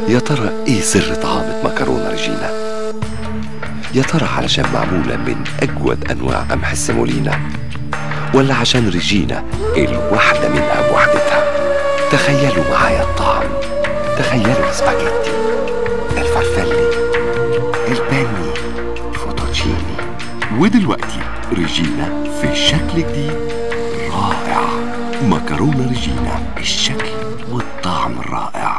يا ترى ايه سر طعامة مكرونة ريجينا يا ترى علشان معمولة من أجود أنواع قمح السيمولينا ولا عشان ريجينا الواحدة منها بوحدتها تخيلوا معايا الطعم تخيلوا السباجيتي الفرفلي الباني فوتوتشيني ودلوقتي ريجينا في شكل جديد رائع مكرونة ريجينا الشكل والطعم الرائع